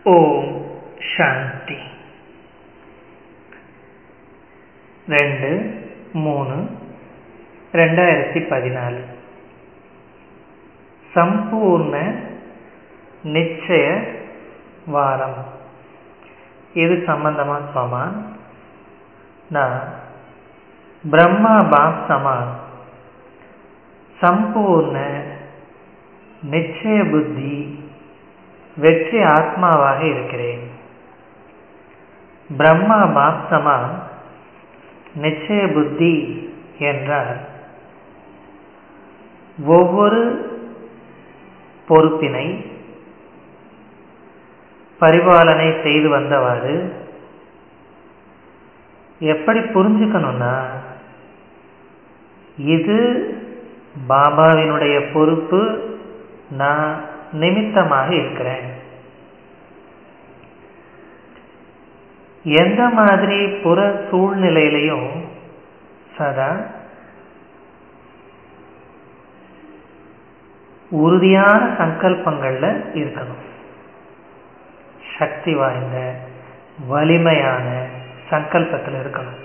ஓம் சாந்தி ரெண்டு மூணு ரெண்டாயிரத்தி பதினாலு சம்பூர்ண நிச்சய வாரம் இது சம்பந்தமா சமான் நான் பிரம்மா பாப் சமான் சம்பூர்ண நிச்சய புத்தி வெற்றி ஆத்மாவாக இருக்கிறேன் பிரம்மா பாப் சமான் நிச்சய புத்தி என்றால் ஒவ்வொரு பொறுப்பினை பரிபாலனை செய்து வந்தவாறு எப்படி புரிஞ்சுக்கணும்னா இது பாபாவினுடைய பொறுப்பு நான் நிமித்தமாக இருக்கிறேன் எந்த மாதிரி புற சூழ்நிலையிலையும் சதா உறுதியான சங்கல்பங்கள்ல இருக்கணும் சக்தி வாய்ந்த வலிமையான சங்கல்பத்தில் இருக்கணும்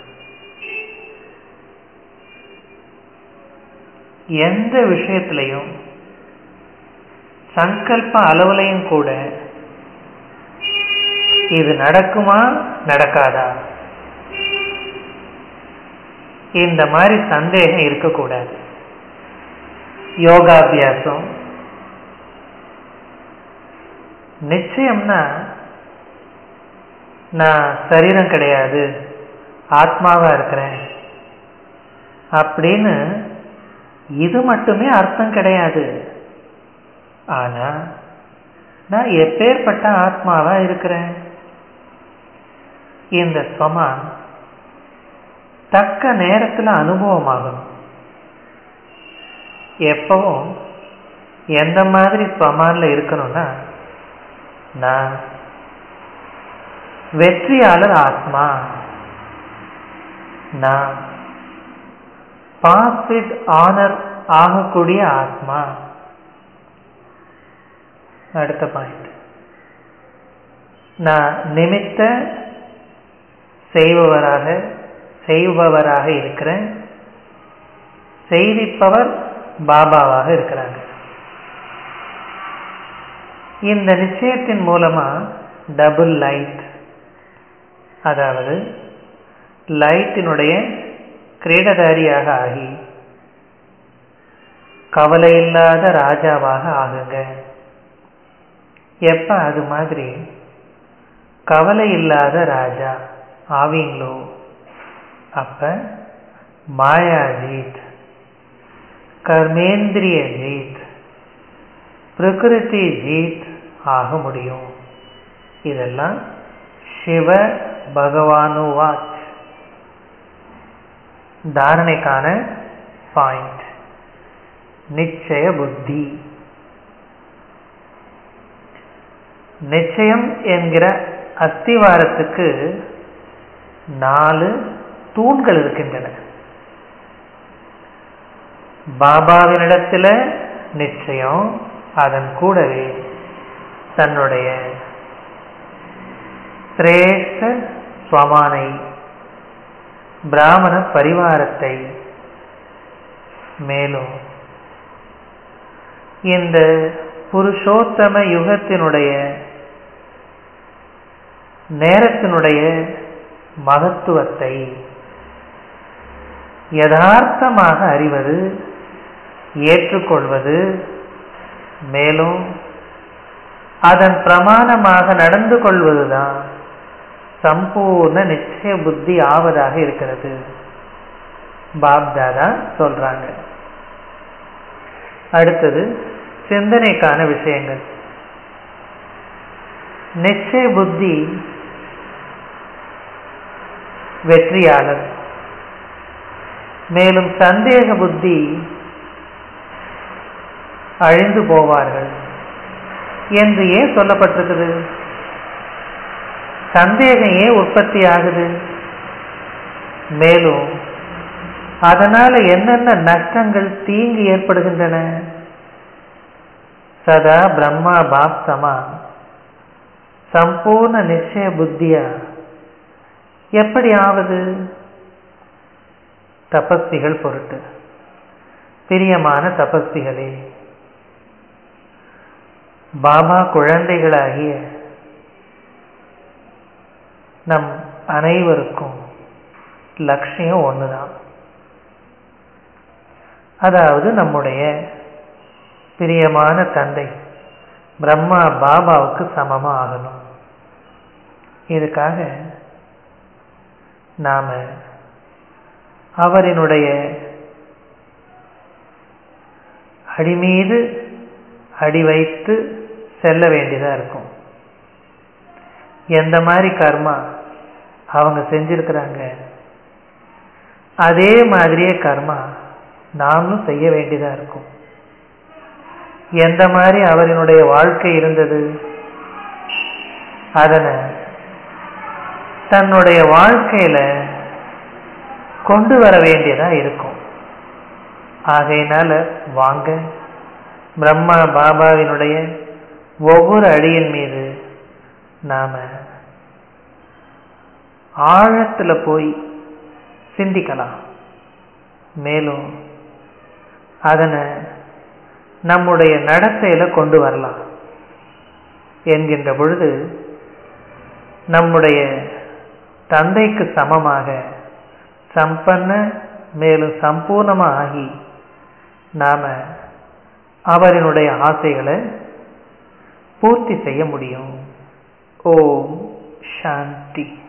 எந்த விஷயத்திலையும் சங்கல்ப அளவுலையும் கூட இது நடக்குமா நடக்காதா இந்த மாதிரி சந்தேகம் இருக்கக்கூடாது யோகாபியாசம் நிச்சயம்னா நான் சரீரம் கிடையாது ஆத்மாவா இருக்கிறேன் அப்படின்னு இது மட்டுமே அர்த்தம் கிடையாது ஆனா நான் எப்பேற்பட்ட ஆத்மாவா இருக்கிறேன் இந்த சமான் தக்க நேரத்தில் அனுபவமாகணும் எப்பவும் எந்த மாதிரி சமான்ல இருக்கணும்னா நான் வெற்றியாளர் ஆத்மா நான் பாஸ் வித் ஆனர் ஆகக்கூடிய ஆத்மா அடுத்த பாயிண்ட் நான் நிமித்த செய்பவராக செய்பவராக இருக்கிறேன் செய்விப்பவர் பாபாவாக இருக்கிறாங்க இந்த நிச்சயத்தின் மூலமா டபுள் லைட் அதாவது லைட்டினுடைய கிரீடதாரியாக ஆகி கவலை இல்லாத ராஜாவாக ஆகுங்க எப்ப அது மாதிரி கவலை இல்லாத ராஜா ஆவீங்களோ அப்ப மாயா ஜீத் கர்மேந்திரிய ஜீத் பிரகிருதி ஜீத் ஆக முடியும் இதெல்லாம் சிவ பகவானு வாச் தாரணைக்கான பாயிண்ட் நிச்சய புத்தி நிச்சயம் என்கிற அஸ்திவாரத்துக்கு நாலு தூண்கள் இருக்கின்றன பாபாவினிடத்துல நிச்சயம் அதன் கூடவே தன்னுடைய சிரேஷ்ட சுவாமானை பிராமண பரிவாரத்தை மேலும் இந்த புருஷோத்தம யுகத்தினுடைய நேரத்தினுடைய மகத்துவத்தை யதார்த்தமாக அறிவது ஏற்றுக்கொள்வது மேலும் அதன் பிரமாணமாக நடந்து கொள்வதுதான் சம்பூர்ண நிச்சய புத்தி ஆவதாக இருக்கிறது பாப்தாதா சொல்றாங்க அடுத்தது சிந்தனைக்கான விஷயங்கள் நிச்சய புத்தி வெற்றியாளர் மேலும் சந்தேக புத்தி அழிந்து போவார்கள் என்று ஏன் சொல்லப்பட்டிருக்குது சந்தேகம் ஏன் உற்பத்தி ஆகுது மேலும் அதனால என்னென்ன நஷ்டங்கள் தீங்கு ஏற்படுகின்றன சதா பிரம்மா பாப் சமா சம்பூர்ண நிச்சய புத்தியா எப்படி ஆவது தபஸ்விகள் பொருட்டு பிரியமான தபஸ்விகளே பாபா குழந்தைகளாகிய நம் அனைவருக்கும் லட்சியம் ஒண்ணுதான் அதாவது நம்முடைய பிரியமான தந்தை பிரம்மா பாபாவுக்கு சமமா ஆகணும் இதுக்காக நாம அவரினுடைய அடி மீது அடி வைத்து செல்ல வேண்டியதா இருக்கும் எந்த மாதிரி கர்மா அவங்க செஞ்சிருக்கிறாங்க அதே மாதிரியே கர்மா நாமளும் செய்ய வேண்டியதா இருக்கும் எந்த மாதிரி அவரினுடைய வாழ்க்கை இருந்தது அதனை தன்னுடைய வாழ்க்கையில கொண்டு வர வேண்டியதா இருக்கும் ஆகையினால வாங்க பிரம்மா பாபாவினுடைய ஒவ்வொரு அடியின் மீது நாம ஆழத்துல போய் சிந்திக்கலாம் மேலும் அதனை நம்முடைய நடத்தையில கொண்டு வரலாம் என்கின்ற பொழுது நம்முடைய தந்தைக்கு சமமாக சம்பன்ன மேலும் சம்பூர்ணமா ஆகி நாம அவரினுடைய ஆசைகளை பூர்த்தி செய்ய முடியும் ஓம் சாந்தி